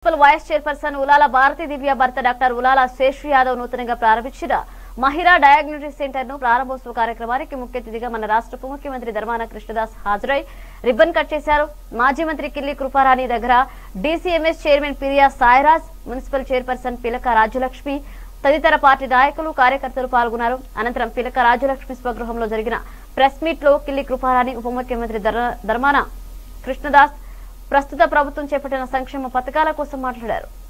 municipal vice chairperson Ulala Bharati Divya భర్త doctor ఉలాల Seshu Yadav నూతనంగా ప్రారంభించిన మహిళా డయాగ్నోస్టిక్ సెంటర్ ను ప్రారంభోత్సవ కార్యక్రమానికి ముఖ్య అతిథిగా మన రాష్ట్ర ఉప ముఖ్యమంత్రి ధర్మాన కృష్ణదాస్ హాజరై రిబ్బన్ కట్ చేశారు మాజీ మంత్రి కిల్లి కృపారాణి దగ్గర DCMS chairman Piriya Sairaj municipal chairperson Pilaka Rajyalakshmi తదితర పార్టీ నాయకులు కార్యకర్తలు పాల్గొన్నారు అనంతరం పిలక రాజ్యలక్ష్మి స్వగృహంలో జరిగిన ప్రెస్ మీట్ లో కిల్లి కృపారాణి ఉప ముఖ్యమంత్రి ధర్మాన కృష్ణదాస్ ప్రస్తుత ప్రభుత్వం చేపట్టిన సంక్షేమ పథకాల కోసం మాట్లాడారు